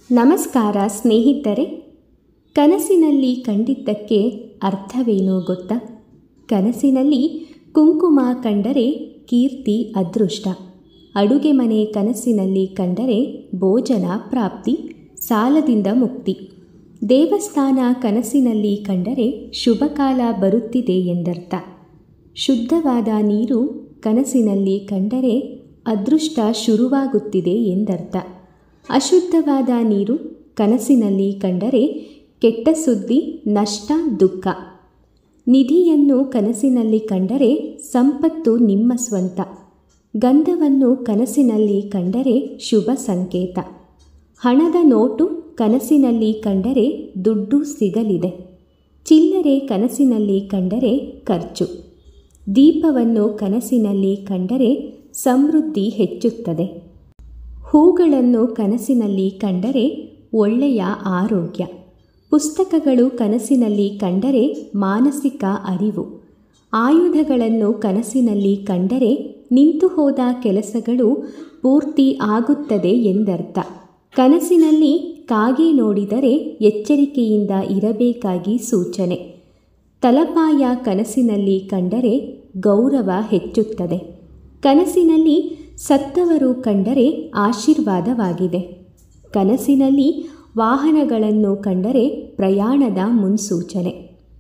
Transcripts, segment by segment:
ನಮಸ್ಕಾರ ಸ್ನೇಹಿತರೆ ಕನಸಿನಲ್ಲಿ ಕಂಡಿದ್ದಕ್ಕೆ ಅರ್ಥವೇನು ಗೊತ್ತಾ ಕನಸಿನಲ್ಲಿ ಕುಂಕುಮ ಕಂಡರೆ ಕೀರ್ತಿ ಅದೃಷ್ಟ ಅಡುಗೆ ಮನೆ ಕನಸಿನಲ್ಲಿ ಕಂಡರೆ ಭೋಜನ ಪ್ರಾಪ್ತಿ ಸಾಲದಿಂದ ಮುಕ್ತಿ ದೇವಸ್ಥಾನ ಕನಸಿನಲ್ಲಿ ಕಂಡರೆ ಶುಭಕಾಲ ಬರುತ್ತಿದೆ ಎಂದರ್ಥ ಶುದ್ಧವಾದ ನೀರು ಕನಸಿನಲ್ಲಿ ಕಂಡರೆ ಅದೃಷ್ಟ ಶುರುವಾಗುತ್ತಿದೆ ಎಂದರ್ಥ ಅಶುದ್ಧವಾದ ನೀರು ಕನಸಿನಲ್ಲಿ ಕಂಡರೆ ಕೆಟ್ಟ ಸುದ್ದಿ ನಷ್ಟ ದುಃಖ ನಿಧಿಯನ್ನು ಕನಸಿನಲ್ಲಿ ಕಂಡರೆ ಸಂಪತ್ತು ನಿಮ್ಮ ಸ್ವಂತ ಗಂಧವನ್ನು ಕನಸಿನಲ್ಲಿ ಕಂಡರೆ ಶುಭ ಸಂಕೇತ ಹಣದ ನೋಟು ಕನಸಿನಲ್ಲಿ ಕಂಡರೆ ದುಡ್ಡು ಸಿಗಲಿದೆ ಚಿಲ್ಲರೆ ಕನಸಿನಲ್ಲಿ ಕಂಡರೆ ಖರ್ಚು ದೀಪವನ್ನು ಕನಸಿನಲ್ಲಿ ಕಂಡರೆ ಸಮೃದ್ಧಿ ಹೆಚ್ಚುತ್ತದೆ ಹೂಗಳನ್ನು ಕನಸಿನಲ್ಲಿ ಕಂಡರೆ ಒಳ್ಳೆಯ ಆರೋಗ್ಯ ಪುಸ್ತಕಗಳು ಕನಸಿನಲ್ಲಿ ಕಂಡರೆ ಮಾನಸಿಕ ಅರಿವು ಆಯುಧಗಳನ್ನು ಕನಸಿನಲ್ಲಿ ಕಂಡರೆ ನಿಂತು ಹೋದ ಕೆಲಸಗಳು ಪೂರ್ತಿ ಆಗುತ್ತದೆ ಎಂದರ್ಥ ಕನಸಿನಲ್ಲಿ ಕಾಗೆ ನೋಡಿದರೆ ಎಚ್ಚರಿಕೆಯಿಂದ ಇರಬೇಕಾಗಿ ಸೂಚನೆ ತಲಪಾಯ ಕನಸಿನಲ್ಲಿ ಕಂಡರೆ ಗೌರವ ಹೆಚ್ಚುತ್ತದೆ ಕನಸಿನಲ್ಲಿ ಸತ್ತವರು ಕಂಡರೆ ಆಶೀರ್ವಾದವಾಗಿದೆ ಕನಸಿನಲ್ಲಿ ವಾಹನಗಳನ್ನು ಕಂಡರೆ ಪ್ರಯಾಣದ ಮುನ್ಸೂಚನೆ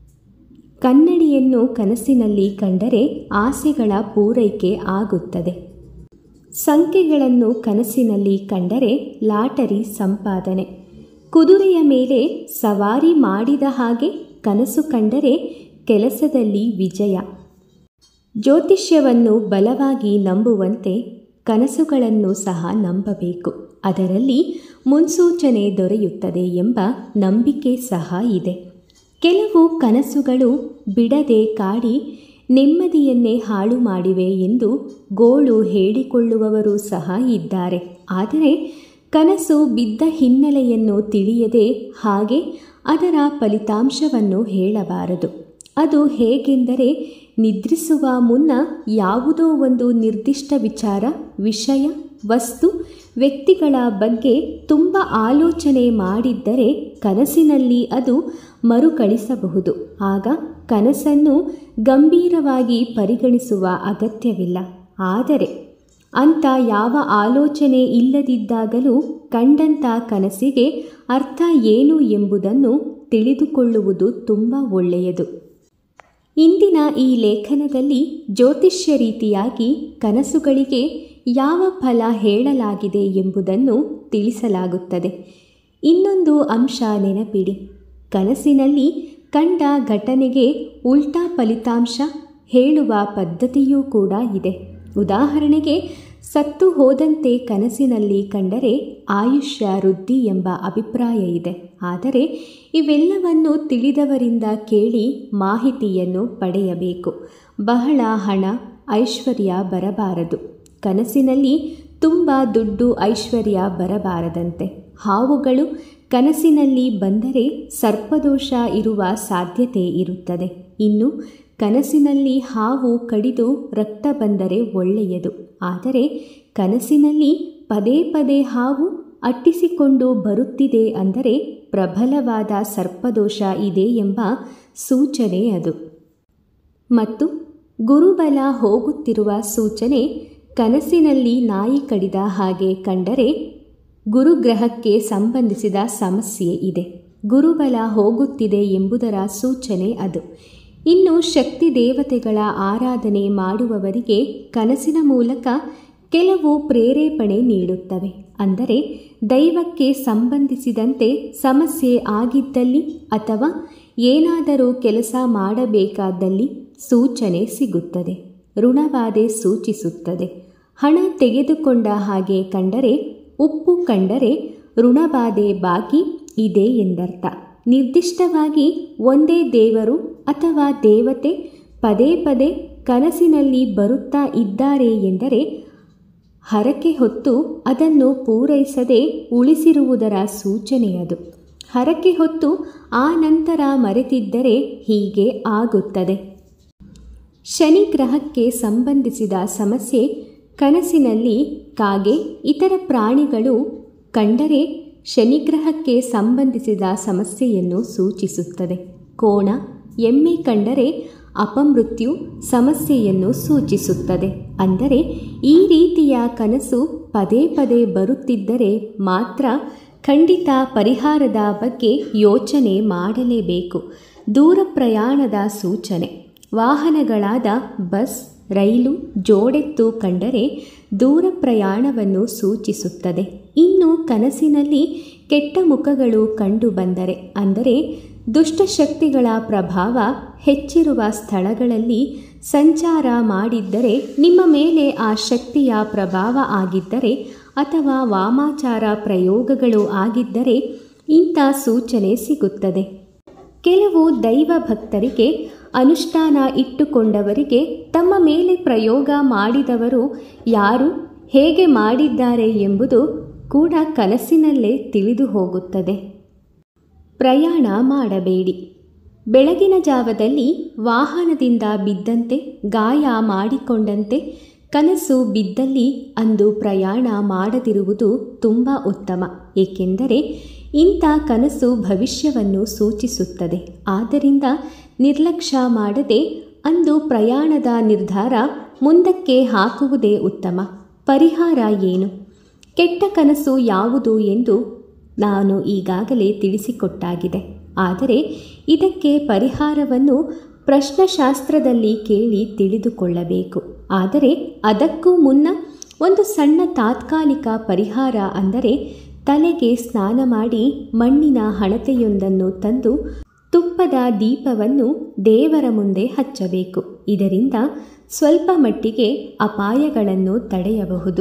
ಕನ್ನಡಿಯನ್ನು ಕನಸಿನಲ್ಲಿ ಕಂಡರೆ ಆಸೆಗಳ ಪೂರೈಕೆ ಆಗುತ್ತದೆ ಸಂಖ್ಯೆಗಳನ್ನು ಕನಸಿನಲ್ಲಿ ಕಂಡರೆ ಲಾಟರಿ ಸಂಪಾದನೆ ಕುದುರೆಯ ಮೇಲೆ ಸವಾರಿ ಮಾಡಿದ ಹಾಗೆ ಕನಸು ಕಂಡರೆ ಕೆಲಸದಲ್ಲಿ ವಿಜಯ ಜ್ಯೋತಿಷ್ಯವನ್ನು ಬಲವಾಗಿ ನಂಬುವಂತೆ ಕನಸುಗಳನ್ನು ಸಹ ನಂಬಬೇಕು ಅದರಲ್ಲಿ ಮುನ್ಸೂಚನೆ ದೊರೆಯುತ್ತದೆ ಎಂಬ ನಂಬಿಕೆ ಸಹ ಇದೆ ಕೆಲವು ಕನಸುಗಳು ಬಿಡದೆ ಕಾಡಿ ನೆಮ್ಮದಿಯನ್ನೇ ಹಾಳು ಮಾಡಿವೆ ಎಂದು ಗೋಳು ಹೇಳಿಕೊಳ್ಳುವವರು ಸಹ ಇದ್ದಾರೆ ಆದರೆ ಕನಸು ಬಿದ್ದ ಹಿನ್ನೆಲೆಯನ್ನು ತಿಳಿಯದೆ ಹಾಗೆ ಅದರ ಫಲಿತಾಂಶವನ್ನು ಹೇಳಬಾರದು ಅದು ಹೇಗೆಂದರೆ ನಿದ್ರಿಸುವ ಮುನ್ನ ಯಾವುದೋ ಒಂದು ನಿರ್ದಿಷ್ಟ ವಿಚಾರ ವಿಷಯ ವಸ್ತು ವ್ಯಕ್ತಿಗಳ ಬಗ್ಗೆ ತುಂಬ ಆಲೋಚನೆ ಮಾಡಿದ್ದರೆ ಕನಸಿನಲ್ಲಿ ಅದು ಮರುಕಳಿಸಬಹುದು ಆಗ ಕನಸನ್ನು ಗಂಭೀರವಾಗಿ ಪರಿಗಣಿಸುವ ಅಗತ್ಯವಿಲ್ಲ ಆದರೆ ಅಂಥ ಯಾವ ಆಲೋಚನೆ ಇಲ್ಲದಿದ್ದಾಗಲೂ ಕಂಡಂಥ ಕನಸಿಗೆ ಅರ್ಥ ಏನು ಎಂಬುದನ್ನು ತಿಳಿದುಕೊಳ್ಳುವುದು ತುಂಬ ಒಳ್ಳೆಯದು ಇಂದಿನ ಈ ಲೇಖನದಲ್ಲಿ ಜ್ಯೋತಿಷ್ಯ ರೀತಿಯಾಗಿ ಕನಸುಗಳಿಗೆ ಯಾವ ಫಲ ಹೇಳಲಾಗಿದೆ ಎಂಬುದನ್ನು ತಿಳಿಸಲಾಗುತ್ತದೆ ಇನ್ನೊಂದು ಅಂಶ ನೆನಪಿಡಿ ಕನಸಿನಲ್ಲಿ ಕಂಡ ಘಟನೆಗೆ ಉಲ್ಟಾ ಫಲಿತಾಂಶ ಹೇಳುವ ಪದ್ಧತಿಯೂ ಕೂಡ ಇದೆ ಉದಾಹರಣೆಗೆ ಸತ್ತು ಹೋದಂತೆ ಕನಸಿನಲ್ಲಿ ಕಂಡರೆ ಆಯುಷ್ಯ ವೃದ್ಧಿ ಎಂಬ ಅಭಿಪ್ರಾಯ ಇದೆ ಆದರೆ ಇವೆಲ್ಲವನ್ನು ತಿಳಿದವರಿಂದ ಕೇಳಿ ಮಾಹಿತಿಯನ್ನು ಪಡೆಯಬೇಕು ಬಹಳ ಹಣ ಐಶ್ವರ್ಯ ಬರಬಾರದು ಕನಸಿನಲ್ಲಿ ತುಂಬ ದುಡ್ಡು ಐಶ್ವರ್ಯ ಬರಬಾರದಂತೆ ಹಾವುಗಳು ಕನಸಿನಲ್ಲಿ ಬಂದರೆ ಸರ್ಪದೋಷ ಇರುವ ಸಾಧ್ಯತೆ ಇರುತ್ತದೆ ಇನ್ನು ಕನಸಿನಲ್ಲಿ ಹಾವು ಕಡಿದು ರಕ್ತ ಬಂದರೆ ಒಳ್ಳೆಯದು ಆದರೆ ಕನಸಿನಲ್ಲಿ ಪದೇ ಪದೇ ಹಾವು ಅಟ್ಟಿಸಿಕೊಂಡು ಬರುತ್ತಿದೆ ಅಂದರೆ ಪ್ರಬಲವಾದ ಸರ್ಪದೋಷ ಇದೆ ಎಂಬ ಸೂಚನೆ ಅದು ಮತ್ತು ಗುರುಬಲ ಹೋಗುತ್ತಿರುವ ಸೂಚನೆ ಕನಸಿನಲ್ಲಿ ನಾಯಿ ಕಡಿದ ಹಾಗೆ ಕಂಡರೆ ಗುರುಗ್ರಹಕ್ಕೆ ಸಂಬಂಧಿಸಿದ ಸಮಸ್ಯೆ ಇದೆ ಗುರುಬಲ ಹೋಗುತ್ತಿದೆ ಎಂಬುದರ ಸೂಚನೆ ಅದು ಇನ್ನು ಶಕ್ತಿ ದೇವತೆಗಳ ಆರಾಧನೆ ಮಾಡುವವರಿಗೆ ಕನಸಿನ ಮೂಲಕ ಕೆಲವು ಪ್ರೇರೇಪಣೆ ನೀಡುತ್ತವೆ ಅಂದರೆ ದೈವಕ್ಕೆ ಸಂಬಂಧಿಸಿದಂತೆ ಸಮಸ್ಯೆ ಆಗಿದ್ದಲ್ಲಿ ಅಥವಾ ಏನಾದರೂ ಕೆಲಸ ಮಾಡಬೇಕಾದಲ್ಲಿ ಸೂಚನೆ ಸಿಗುತ್ತದೆ ಋಣಬಾಧೆ ಸೂಚಿಸುತ್ತದೆ ಹಣ ತೆಗೆದುಕೊಂಡ ಹಾಗೆ ಕಂಡರೆ ಉಪ್ಪು ಕಂಡರೆ ಋಣಬಾಧೆ ಬಾಕಿ ಇದೆ ಎಂದರ್ಥ ನಿರ್ದಿಷ್ಟವಾಗಿ ಒಂದೇ ದೇವರು ಅಥವಾ ದೇವತೆ ಪದೇ ಪದೇ ಕನಸಿನಲ್ಲಿ ಬರುತ್ತಾ ಇದ್ದಾರೆ ಎಂದರೆ ಹರಕೆ ಹೊತ್ತು ಅದನ್ನು ಪೂರೈಸದೆ ಉಳಿಸಿರುವುದರ ಸೂಚನೆಯದು ಹರಕೆ ಹೊತ್ತು ಆ ನಂತರ ಮರೆತಿದ್ದರೆ ಹೀಗೆ ಆಗುತ್ತದೆ ಶನಿ ಗ್ರಹಕ್ಕೆ ಸಂಬಂಧಿಸಿದ ಸಮಸ್ಯೆ ಕನಸಿನಲ್ಲಿ ಕಾಗೆ ಇತರ ಪ್ರಾಣಿಗಳು ಕಂಡರೆ ಶನಿಗ್ರಹಕ್ಕೆ ಸಂಬಂಧಿಸಿದ ಸಮಸ್ಯೆಯನ್ನು ಸೂಚಿಸುತ್ತದೆ ಕೋಣ ಎಮ್ಮೆ ಕಂಡರೆ ಅಪಮೃತ್ಯು ಸಮಸ್ಯೆಯನ್ನು ಸೂಚಿಸುತ್ತದೆ ಅಂದರೆ ಈ ರೀತಿಯ ಕನಸು ಪದೇ ಪದೇ ಬರುತ್ತಿದ್ದರೆ ಮಾತ್ರ ಖಂಡಿತ ಪರಿಹಾರದ ಬಗ್ಗೆ ಯೋಚನೆ ಮಾಡಲೇಬೇಕು ದೂರ ಪ್ರಯಾಣದ ಸೂಚನೆ ವಾಹನಗಳಾದ ಬಸ್ ರೈಲು ಜೋಡೆತ್ತು ಕಂಡರೆ ದೂರ ಪ್ರಯಾಣವನ್ನು ಸೂಚಿಸುತ್ತದೆ ಇನ್ನು ಕನಸಿನಲ್ಲಿ ಕೆಟ್ಟ ಮುಖಗಳು ಕಂಡು ಬಂದರೆ ಅಂದರೆ ದುಷ್ಟಶಕ್ತಿಗಳ ಪ್ರಭಾವ ಹೆಚ್ಚಿರುವ ಸ್ಥಳಗಳಲ್ಲಿ ಸಂಚಾರ ಮಾಡಿದ್ದರೆ ನಿಮ್ಮ ಮೇಲೆ ಆ ಶಕ್ತಿಯ ಪ್ರಭಾವ ಆಗಿದ್ದರೆ ಅಥವಾ ವಾಮಾಚಾರ ಪ್ರಯೋಗಗಳು ಆಗಿದ್ದರೆ ಇಂಥ ಸೂಚನೆ ಸಿಗುತ್ತದೆ ಕೆಲವು ದೈವ ಭಕ್ತರಿಗೆ ಅನುಷ್ಠಾನ ಇಟ್ಟುಕೊಂಡವರಿಗೆ ತಮ್ಮ ಮೇಲೆ ಪ್ರಯೋಗ ಮಾಡಿದವರು ಯಾರು ಹೇಗೆ ಮಾಡಿದ್ದಾರೆ ಎಂಬುದು ಕೂಡ ಕನಸಿನಲ್ಲೇ ತಿಳಿದು ಹೋಗುತ್ತದೆ ಪ್ರಯಾಣ ಮಾಡಬೇಡಿ ಬೆಳಗಿನ ಜಾವದಲ್ಲಿ ವಾಹನದಿಂದ ಬಿದ್ದಂತೆ ಗಾಯ ಮಾಡಿಕೊಂಡಂತೆ ಕನಸು ಬಿದ್ದಲ್ಲಿ ಅಂದು ಪ್ರಯಾಣ ಮಾಡದಿರುವುದು ತುಂಬ ಉತ್ತಮ ಏಕೆಂದರೆ ಇಂಥ ಕನಸು ಭವಿಷ್ಯವನ್ನು ಸೂಚಿಸುತ್ತದೆ ಆದ್ದರಿಂದ ನಿರ್ಲಕ್ಷ್ಯ ಮಾಡದೆ ಅಂದು ಪ್ರಯಾಣದ ನಿರ್ಧಾರ ಮುಂದಕ್ಕೆ ಹಾಕುವುದೇ ಉತ್ತಮ ಪರಿಹಾರ ಏನು ಕೆಟ್ಟ ಕನಸು ಯಾವುದು ಎಂದು ನಾನು ಈಗಾಗಲೇ ತಿಳಿಸಿಕೊಟ್ಟಾಗಿದೆ ಆದರೆ ಇದಕ್ಕೆ ಪರಿಹಾರವನ್ನು ಪ್ರಶ್ನಶಾಸ್ತ್ರದಲ್ಲಿ ಕೇಳಿ ತಿಳಿದುಕೊಳ್ಳಬೇಕು ಆದರೆ ಅದಕ್ಕೂ ಮುನ್ನ ಒಂದು ಸಣ್ಣ ತಾತ್ಕಾಲಿಕ ಪರಿಹಾರ ಅಂದರೆ ತಲೆಗೆ ಸ್ನಾನ ಮಾಡಿ ಮಣ್ಣಿನ ಹಣತೆಯೊಂದನ್ನು ತಂದು ತುಪ್ಪದ ದೀಪವನ್ನು ದೇವರ ಮುಂದೆ ಹಚ್ಚಬೇಕು ಇದರಿಂದ ಸ್ವಲ್ಪ ಮಟ್ಟಿಗೆ ಅಪಾಯಗಳನ್ನು ತಡೆಯಬಹುದು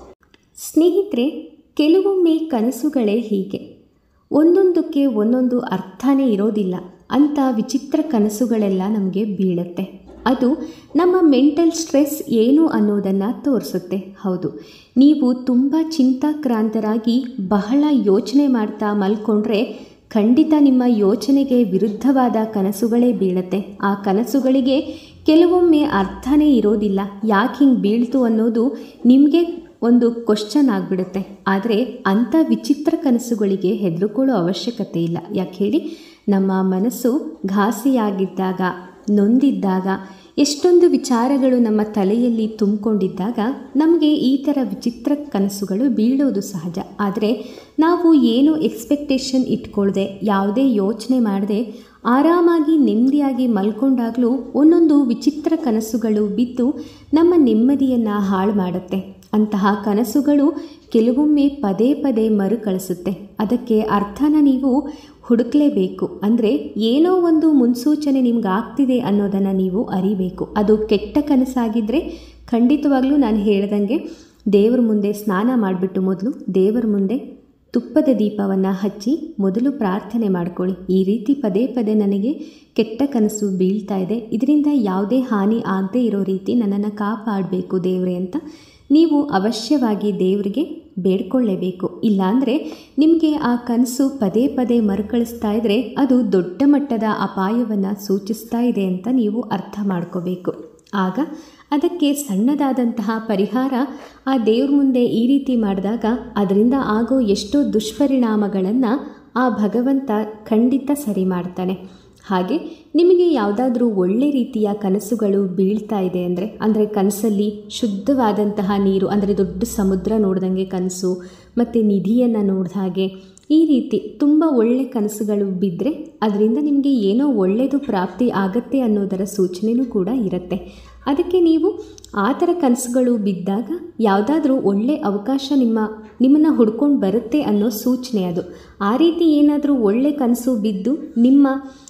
ಸ್ನೇಹಿತರೆ ಕೆಲವೊಮ್ಮೆ ಕನಸುಗಳೇ ಹೀಗೆ ಒಂದೊಂದಕ್ಕೆ ಒಂದೊಂದು ಅರ್ಥನೇ ಇರೋದಿಲ್ಲ ಅಂಥ ವಿಚಿತ್ರ ಕನಸುಗಳೆಲ್ಲ ನಮಗೆ ಬೀಳುತ್ತೆ ಅದು ನಮ್ಮ ಮೆಂಟಲ್ ಸ್ಟ್ರೆಸ್ ಏನು ಅನ್ನೋದನ್ನು ತೋರಿಸುತ್ತೆ ಹೌದು ನೀವು ತುಂಬ ಚಿಂತಾಕ್ರಾಂತರಾಗಿ ಬಹಳ ಯೋಚನೆ ಮಾಡ್ತಾ ಮಲ್ಕೊಂಡ್ರೆ ಖಂಡಿತ ನಿಮ್ಮ ಯೋಚನೆಗೆ ವಿರುದ್ಧವಾದ ಕನಸುಗಳೇ ಬೀಳುತ್ತೆ ಆ ಕನಸುಗಳಿಗೆ ಕೆಲವೊಮ್ಮೆ ಅರ್ಥನೇ ಇರೋದಿಲ್ಲ ಯಾಕೆ ಹಿಂಗೆ ಬೀಳ್ತು ಅನ್ನೋದು ನಿಮಗೆ ಒಂದು ಕ್ವಶನ್ ಆಗಿಬಿಡುತ್ತೆ ಆದರೆ ಅಂಥ ವಿಚಿತ್ರ ಕನಸುಗಳಿಗೆ ಹೆದರ್ಕೊಳ್ಳೋ ಅವಶ್ಯಕತೆ ಇಲ್ಲ ಯಾಕೆ ಹೇಳಿ ನಮ್ಮ ಮನಸ್ಸು ಘಾಸಿಯಾಗಿದ್ದಾಗ ನೊಂದಿದ್ದಾಗ ಎಷ್ಟೊಂದು ವಿಚಾರಗಳು ನಮ್ಮ ತಲೆಯಲ್ಲಿ ತುಂಬಿಕೊಂಡಿದ್ದಾಗ ನಮಗೆ ಈ ಥರ ವಿಚಿತ್ರ ಕನಸುಗಳು ಬೀಳೋದು ಸಹಜ ಆದರೆ ನಾವು ಏನು ಎಕ್ಸ್ಪೆಕ್ಟೇಷನ್ ಇಟ್ಕೊಳ್ದೆ ಯಾವುದೇ ಯೋಚನೆ ಮಾಡದೆ ಆರಾಮಾಗಿ ನೆಮ್ಮದಿಯಾಗಿ ಮಲ್ಕೊಂಡಾಗಲೂ ಒಂದೊಂದು ವಿಚಿತ್ರ ಕನಸುಗಳು ಬಿದ್ದು ನಮ್ಮ ನೆಮ್ಮದಿಯನ್ನು ಹಾಳು ಮಾಡುತ್ತೆ ಅಂತಹ ಕನಸುಗಳು ಕೆಲವೊಮ್ಮೆ ಪದೇ ಪದೇ ಮರುಕಳಿಸುತ್ತೆ ಅದಕ್ಕೆ ಅರ್ಥನ ನೀವು ಹುಡುಕ್ಲೇಬೇಕು ಅಂದರೆ ಏನೋ ಒಂದು ಮುನ್ಸೂಚನೆ ನಿಮ್ಗೆ ಆಗ್ತಿದೆ ಅನ್ನೋದನ್ನು ನೀವು ಅರಿಬೇಕು ಅದು ಕೆಟ್ಟ ಕನಸಾಗಿದ್ದರೆ ಖಂಡಿತವಾಗ್ಲೂ ನಾನು ಹೇಳ್ದಂಗೆ ದೇವ್ರ ಮುಂದೆ ಸ್ನಾನ ಮಾಡಿಬಿಟ್ಟು ಮೊದಲು ದೇವರ ಮುಂದೆ ತುಪ್ಪದ ದೀಪವನ್ನು ಹಚ್ಚಿ ಮೊದಲು ಪ್ರಾರ್ಥನೆ ಮಾಡ್ಕೊಳ್ಳಿ ಈ ರೀತಿ ಪದೇ ಪದೇ ನನಗೆ ಕೆಟ್ಟ ಕನಸು ಬೀಳ್ತಾ ಇದೆ ಇದರಿಂದ ಯಾವುದೇ ಹಾನಿ ಆಗದೇ ಇರೋ ರೀತಿ ನನ್ನನ್ನು ಕಾಪಾಡಬೇಕು ದೇವರೇ ಅಂತ ನೀವು ಅವಶ್ಯವಾಗಿ ದೇವರಿಗೆ ಬೇಡ್ಕೊಳ್ಳೇಬೇಕು ಇಲ್ಲಾಂದರೆ ನಿಮಗೆ ಆ ಕನಸು ಪದೇ ಪದೇ ಮರುಕಳಿಸ್ತಾ ಇದ್ದರೆ ಅದು ದೊಡ್ಡ ಮಟ್ಟದ ಅಪಾಯವನ್ನು ಸೂಚಿಸ್ತಾ ಇದೆ ಅಂತ ನೀವು ಅರ್ಥ ಮಾಡ್ಕೋಬೇಕು ಆಗ ಅದಕ್ಕೆ ಸಣ್ಣದಾದಂತಹ ಪರಿಹಾರ ಆ ದೇವ್ರ ಮುಂದೆ ಈ ರೀತಿ ಮಾಡಿದಾಗ ಅದರಿಂದ ಆಗೋ ಎಷ್ಟೋ ದುಷ್ಪರಿಣಾಮಗಳನ್ನು ಆ ಭಗವಂತ ಖಂಡಿತ ಸರಿ ಮಾಡ್ತಾನೆ ಹಾಗೆ ನಿಮಗೆ ಯಾವುದಾದ್ರೂ ಒಳ್ಳೆ ರೀತಿಯ ಕನಸುಗಳು ಬೀಳ್ತಾ ಇದೆ ಅಂದರೆ ಅಂದರೆ ಕನಸಲ್ಲಿ ಶುದ್ಧವಾದಂತಹ ನೀರು ಅಂದರೆ ದೊಡ್ಡ ಸಮುದ್ರ ನೋಡ್ದಂಗೆ ಕನಸು ಮತ್ತು ನಿಧಿಯನ್ನು ನೋಡಿದ ಹಾಗೆ ಈ ರೀತಿ ತುಂಬ ಒಳ್ಳೆ ಕನಸುಗಳು ಬಿದ್ದರೆ ಅದರಿಂದ ನಿಮಗೆ ಏನೋ ಒಳ್ಳೆಯದು ಪ್ರಾಪ್ತಿ ಆಗತ್ತೆ ಅನ್ನೋದರ ಸೂಚನೆಯೂ ಕೂಡ ಇರುತ್ತೆ ಅದಕ್ಕೆ ನೀವು ಆ ಥರ ಕನಸುಗಳು ಬಿದ್ದಾಗ ಯಾವುದಾದ್ರೂ ಒಳ್ಳೆ ಅವಕಾಶ ನಿಮ್ಮ ನಿಮ್ಮನ್ನು ಹುಡ್ಕೊಂಡು ಬರುತ್ತೆ ಅನ್ನೋ ಸೂಚನೆ ಅದು ಆ ರೀತಿ ಏನಾದರೂ ಒಳ್ಳೆ ಕನಸು ಬಿದ್ದು ನಿಮ್ಮ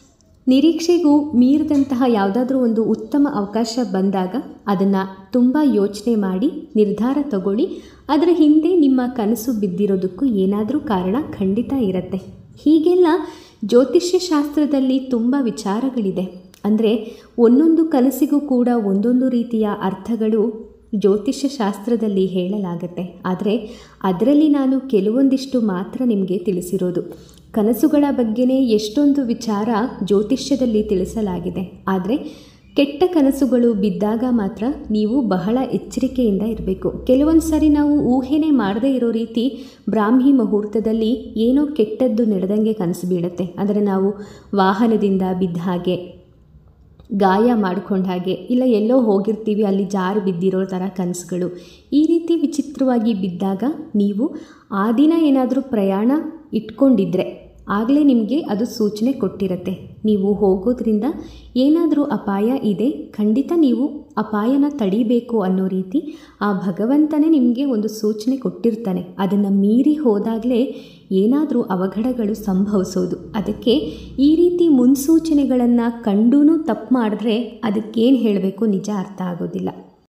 ನಿರೀಕ್ಷೆಗೂ ಮೀರಿದಂತಹ ಯಾವುದಾದ್ರೂ ಒಂದು ಉತ್ತಮ ಅವಕಾಶ ಬಂದಾಗ ಅದನ್ನು ತುಂಬ ಯೋಚನೆ ಮಾಡಿ ನಿರ್ಧಾರ ತಗೊಳ್ಳಿ ಅದರ ಹಿಂದೆ ನಿಮ್ಮ ಕನಸು ಬಿದ್ದಿರೋದಕ್ಕೂ ಏನಾದರೂ ಕಾರಣ ಖಂಡಿತ ಇರುತ್ತೆ ಹೀಗೆಲ್ಲ ಜ್ಯೋತಿಷ್ಯ ಶಾಸ್ತ್ರದಲ್ಲಿ ತುಂಬ ವಿಚಾರಗಳಿದೆ ಅಂದರೆ ಒಂದೊಂದು ಕನಸಿಗೂ ಕೂಡ ಒಂದೊಂದು ರೀತಿಯ ಅರ್ಥಗಳು ಜ್ಯೋತಿಷ್ಯ ಶಾಸ್ತ್ರದಲ್ಲಿ ಹೇಳಲಾಗತ್ತೆ ಆದರೆ ಅದರಲ್ಲಿ ನಾನು ಕೆಲವೊಂದಿಷ್ಟು ಮಾತ್ರ ನಿಮಗೆ ತಿಳಿಸಿರೋದು ಕನಸುಗಳ ಬಗ್ಗೆನೇ ಎಷ್ಟೊಂದು ವಿಚಾರ ಜ್ಯೋತಿಷ್ಯದಲ್ಲಿ ತಿಳಿಸಲಾಗಿದೆ ಆದರೆ ಕೆಟ್ಟ ಕನಸುಗಳು ಬಿದ್ದಾಗ ಮಾತ್ರ ನೀವು ಬಹಳ ಎಚ್ಚರಿಕೆಯಿಂದ ಇರಬೇಕು ಕೆಲವೊಂದು ಸಾರಿ ನಾವು ಊಹೆನೇ ಮಾಡದೇ ಇರೋ ರೀತಿ ಬ್ರಾಹ್ಮಿ ಮುಹೂರ್ತದಲ್ಲಿ ಏನೋ ಕೆಟ್ಟದ್ದು ನಡೆದಂಗೆ ಕನಸು ಬೀಳುತ್ತೆ ಅಂದರೆ ನಾವು ವಾಹನದಿಂದ ಬಿದ್ದ ಹಾಗೆ ಗಾಯ ಮಾಡ್ಕೊಂಡ ಹಾಗೆ ಇಲ್ಲ ಎಲ್ಲೋ ಹೋಗಿರ್ತೀವಿ ಅಲ್ಲಿ ಜಾರು ಬಿದ್ದಿರೋ ಥರ ಕನಸುಗಳು ಈ ರೀತಿ ವಿಚಿತ್ರವಾಗಿ ಬಿದ್ದಾಗ ನೀವು ಆ ದಿನ ಏನಾದರೂ ಪ್ರಯಾಣ ಇಟ್ಕೊಂಡಿದ್ರೆ ಆಗಲೇ ನಿಮಗೆ ಅದು ಸೂಚನೆ ಕೊಟ್ಟಿರುತ್ತೆ ನೀವು ಹೋಗೋದ್ರಿಂದ ಏನಾದರೂ ಅಪಾಯ ಇದೆ ಖಂಡಿತ ನೀವು ಅಪಾಯನ ತಡಿಬೇಕು ಅನ್ನೋ ರೀತಿ ಆ ಭಗವಂತನೇ ನಿಮಗೆ ಒಂದು ಸೂಚನೆ ಕೊಟ್ಟಿರ್ತಾನೆ ಅದನ್ನು ಮೀರಿ ಹೋದಾಗಲೇ ಏನಾದರೂ ಅವಘಡಗಳು ಸಂಭವಿಸೋದು ಅದಕ್ಕೆ ಈ ರೀತಿ ಮುನ್ಸೂಚನೆಗಳನ್ನು ಕಂಡೂ ತಪ್ಪು ಮಾಡಿದ್ರೆ ಅದಕ್ಕೇನು ಹೇಳಬೇಕು ನಿಜ ಅರ್ಥ ಆಗೋದಿಲ್ಲ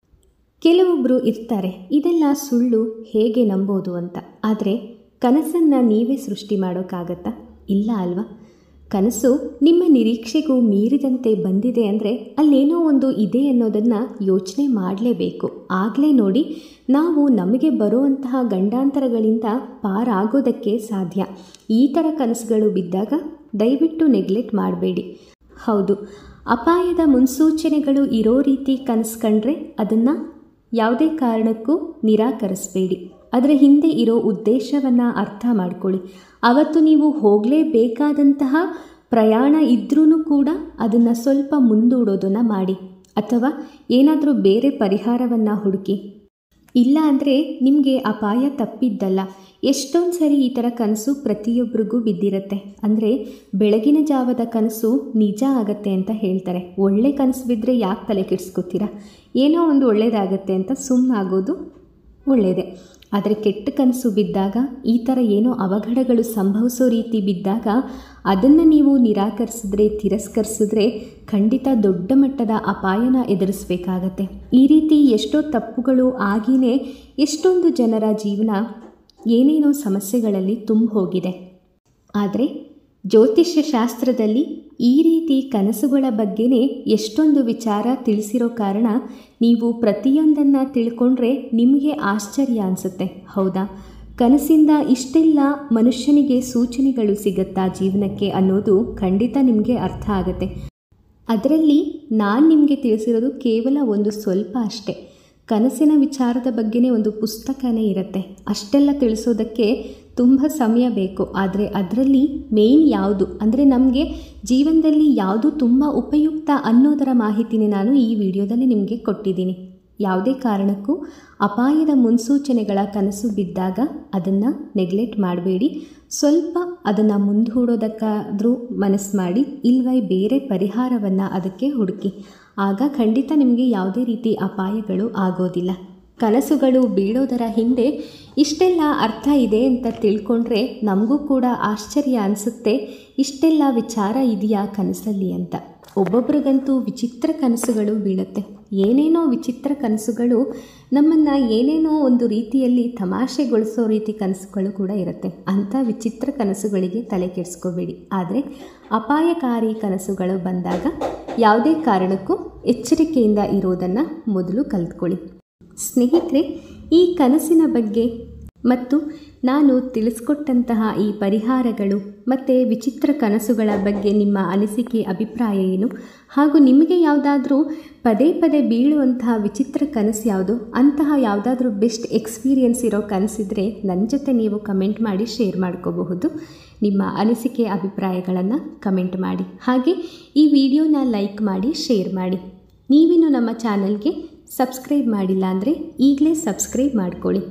ಕೆಲವೊಬ್ಬರು ಇರ್ತಾರೆ ಇದೆಲ್ಲ ಸುಳ್ಳು ಹೇಗೆ ನಂಬೋದು ಅಂತ ಆದರೆ ಕನಸನ್ನು ನೀವೇ ಸೃಷ್ಟಿ ಮಾಡೋಕ್ಕಾಗತ್ತಾ ಇಲ್ಲ ಅಲ್ವಾ ಕನಸು ನಿಮ್ಮ ನಿರೀಕ್ಷೆಗೂ ಮೀರಿದಂತೆ ಬಂದಿದೆ ಅಂದರೆ ಅಲ್ಲೇನೋ ಒಂದು ಇದೆ ಅನ್ನೋದನ್ನು ಯೋಚನೆ ಮಾಡಲೇಬೇಕು ಆಗಲೇ ನೋಡಿ ನಾವು ನಮಗೆ ಬರುವಂತಹ ಗಂಡಾಂತರಗಳಿಂದ ಪಾರಾಗೋದಕ್ಕೆ ಸಾಧ್ಯ ಈ ಥರ ಕನಸುಗಳು ಬಿದ್ದಾಗ ದಯವಿಟ್ಟು ನೆಗ್ಲೆಕ್ಟ್ ಮಾಡಬೇಡಿ ಹೌದು ಅಪಾಯದ ಮುನ್ಸೂಚನೆಗಳು ಇರೋ ರೀತಿ ಕನಸು ಕಂಡ್ರೆ ಅದನ್ನು ಯಾವುದೇ ಕಾರಣಕ್ಕೂ ನಿರಾಕರಿಸಬೇಡಿ ಅದರ ಹಿಂದೆ ಇರೋ ಉದ್ದೇಶವನ್ನು ಅರ್ಥ ಮಾಡ್ಕೊಳ್ಳಿ ಅವತ್ತು ನೀವು ಹೋಗಲೇಬೇಕಾದಂತಹ ಪ್ರಯಾಣ ಇದ್ರೂ ಕೂಡ ಅದನ್ನು ಸ್ವಲ್ಪ ಮುಂದೂಡೋದನ್ನು ಮಾಡಿ ಅಥವಾ ಏನಾದರೂ ಬೇರೆ ಪರಿಹಾರವನ್ನು ಹುಡುಕಿ ಇಲ್ಲ ಅಂದರೆ ನಿಮಗೆ ಅಪಾಯ ತಪ್ಪಿದ್ದಲ್ಲ ಎಷ್ಟೊಂದು ಸರಿ ಈ ಥರ ಕನಸು ಪ್ರತಿಯೊಬ್ಬರಿಗೂ ಬಿದ್ದಿರುತ್ತೆ ಅಂದರೆ ಬೆಳಗಿನ ಜಾವದ ಕನಸು ನಿಜ ಆಗತ್ತೆ ಅಂತ ಹೇಳ್ತಾರೆ ಒಳ್ಳೆ ಕನಸು ಬಿದ್ದರೆ ಯಾಕೆ ತಲೆ ಕೆಡಿಸ್ಕೊತೀರಾ ಏನೋ ಒಂದು ಒಳ್ಳೆಯದಾಗತ್ತೆ ಅಂತ ಸುಮ್ಮನಾಗೋದು ಒಳ್ಳೆಯದೇ ಆದರೆ ಕೆಟ್ಟ ಕನಸು ಬಿದ್ದಾಗ ಈ ಥರ ಏನೋ ಅವಘಡಗಳು ಸಂಭವಿಸೋ ರೀತಿ ಬಿದ್ದಾಗ ಅದನ್ನು ನೀವು ನಿರಾಕರಿಸಿದ್ರೆ ತಿರಸ್ಕರಿಸಿದ್ರೆ ಖಂಡಿತ ದೊಡ್ಡ ಮಟ್ಟದ ಅಪಾಯನ ಎದುರಿಸಬೇಕಾಗತ್ತೆ ಈ ರೀತಿ ಎಷ್ಟೋ ತಪ್ಪುಗಳು ಆಗಿಯೇ ಎಷ್ಟೊಂದು ಜನರ ಜೀವನ ಏನೇನೋ ಸಮಸ್ಯೆಗಳಲ್ಲಿ ತುಂಬ ಹೋಗಿದೆ ಆದರೆ ಜ್ಯೋತಿಷ್ಯ ಶಾಸ್ತ್ರದಲ್ಲಿ ಈ ರೀತಿ ಕನಸುಗಳ ಬಗ್ಗೆನೇ ಎಷ್ಟೊಂದು ವಿಚಾರ ತಿಳಿಸಿರೋ ಕಾರಣ ನೀವು ಪ್ರತಿಯೊಂದನ್ನು ತಿಳ್ಕೊಂಡ್ರೆ ನಿಮಗೆ ಆಶ್ಚರ್ಯ ಅನಿಸುತ್ತೆ ಹೌದಾ ಕನಸಿಂದ ಇಷ್ಟೆಲ್ಲ ಮನುಷ್ಯನಿಗೆ ಸೂಚನೆಗಳು ಸಿಗುತ್ತಾ ಜೀವನಕ್ಕೆ ಅನ್ನೋದು ಖಂಡಿತ ನಿಮಗೆ ಅರ್ಥ ಆಗುತ್ತೆ ಅದರಲ್ಲಿ ನಾನು ನಿಮಗೆ ತಿಳಿಸಿರೋದು ಕೇವಲ ಒಂದು ಸ್ವಲ್ಪ ಅಷ್ಟೇ ಕನಸಿನ ವಿಚಾರದ ಬಗ್ಗೆನೇ ಒಂದು ಪುಸ್ತಕನೇ ಇರುತ್ತೆ ಅಷ್ಟೆಲ್ಲ ತಿಳಿಸೋದಕ್ಕೆ ತುಂಬ ಸಮಯ ಬೇಕು ಆದರೆ ಅದರಲ್ಲಿ ಮೇಯ್ನ್ ಯಾವುದು ಅಂದರೆ ನಮಗೆ ಜೀವನದಲ್ಲಿ ಯಾವುದು ತುಂಬ ಉಪಯುಕ್ತ ಅನ್ನೋದರ ಮಾಹಿತಿನೇ ನಾನು ಈ ವಿಡಿಯೋದಲ್ಲಿ ನಿಮಗೆ ಕೊಟ್ಟಿದ್ದೀನಿ ಯಾವುದೇ ಕಾರಣಕ್ಕೂ ಅಪಾಯದ ಮುನ್ಸೂಚನೆಗಳ ಕನಸು ಬಿದ್ದಾಗ ಅದನ್ನು ನೆಗ್ಲೆಕ್ಟ್ ಮಾಡಬೇಡಿ ಸ್ವಲ್ಪ ಅದನ್ನು ಮುಂದೂಡೋದಕ್ಕಾದರೂ ಮನಸ್ಸು ಮಾಡಿ ಇಲ್ವೈ ಬೇರೆ ಪರಿಹಾರವನ್ನು ಅದಕ್ಕೆ ಹುಡುಕಿ ಆಗ ಖಂಡಿತ ನಿಮಗೆ ಯಾವುದೇ ರೀತಿ ಅಪಾಯಗಳು ಆಗೋದಿಲ್ಲ ಕನಸುಗಳು ಬೀಳೋದರ ಹಿಂದೆ ಇಷ್ಟೆಲ್ಲ ಅರ್ಥ ಇದೆ ಅಂತ ತಿಳ್ಕೊಂಡ್ರೆ ನಮಗೂ ಕೂಡ ಆಶ್ಚರ್ಯ ಅನಿಸುತ್ತೆ ಇಷ್ಟೆಲ್ಲ ವಿಚಾರ ಇದೆಯಾ ಕನಸಲ್ಲಿ ಅಂತ ಒಬ್ಬೊಬ್ರಿಗಂತೂ ವಿಚಿತ್ರ ಕನಸುಗಳು ಬೀಳುತ್ತೆ ಏನೇನೋ ವಿಚಿತ್ರ ಕನಸುಗಳು ನಮ್ಮನ್ನು ಏನೇನೋ ಒಂದು ರೀತಿಯಲ್ಲಿ ತಮಾಷೆಗೊಳಿಸೋ ರೀತಿ ಕನಸುಗಳು ಕೂಡ ಇರುತ್ತೆ ಅಂಥ ವಿಚಿತ್ರ ಕನಸುಗಳಿಗೆ ತಲೆ ಕೆಡಿಸ್ಕೋಬೇಡಿ ಆದರೆ ಅಪಾಯಕಾರಿ ಕನಸುಗಳು ಬಂದಾಗ ಯಾವುದೇ ಕಾರಣಕ್ಕೂ ಎಚ್ಚರಿಕೆಯಿಂದ ಇರೋದನ್ನು ಮೊದಲು ಕಲಿತ್ಕೊಳ್ಳಿ ಸ್ನೇಹಿತರೆ ಈ ಕನಸಿನ ಬಗ್ಗೆ ಮತ್ತು ನಾನು ತಿಳಿಸ್ಕೊಟ್ಟಂತಹ ಈ ಪರಿಹಾರಗಳು ಮತ್ತು ವಿಚಿತ್ರ ಕನಸುಗಳ ಬಗ್ಗೆ ನಿಮ್ಮ ಅನಿಸಿಕೆ ಅಭಿಪ್ರಾಯ ಏನು ಹಾಗೂ ನಿಮಗೆ ಯಾವುದಾದ್ರೂ ಪದೇ ಪದೇ ಬೀಳುವಂತಹ ವಿಚಿತ್ರ ಕನಸು ಯಾವುದು ಅಂತಹ ಯಾವುದಾದ್ರೂ ಬೆಸ್ಟ್ ಎಕ್ಸ್ಪೀರಿಯನ್ಸ್ ಇರೋ ಕನಸಿದ್ರೆ ನನ್ನ ಜೊತೆ ನೀವು ಕಮೆಂಟ್ ಮಾಡಿ ಶೇರ್ ಮಾಡ್ಕೋಬಹುದು ನಿಮ್ಮ ಅನಿಸಿಕೆ ಅಭಿಪ್ರಾಯಗಳನ್ನು ಕಮೆಂಟ್ ಮಾಡಿ ಹಾಗೆ ಈ ವಿಡಿಯೋನ ಲೈಕ್ ಮಾಡಿ ಶೇರ್ ಮಾಡಿ ನೀವಿನ್ನು ನಮ್ಮ ಚಾನಲ್ಗೆ ಸಬ್ಸ್ಕ್ರೈಬ್ ಮಾಡಿಲ್ಲ ಅಂದರೆ ಈಗಲೇ ಸಬ್ಸ್ಕ್ರೈಬ್ ಮಾಡ್ಕೊಳ್ಳಿ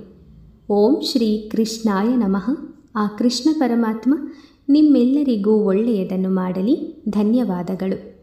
ಓಂ ಶ್ರೀ ಕೃಷ್ಣಾಯ ನಮಃ ಆ ಕೃಷ್ಣ ಪರಮಾತ್ಮ ನಿಮ್ಮೆಲ್ಲರಿಗೂ ಒಳ್ಳೆಯದನ್ನು ಮಾಡಲಿ ಧನ್ಯವಾದಗಳು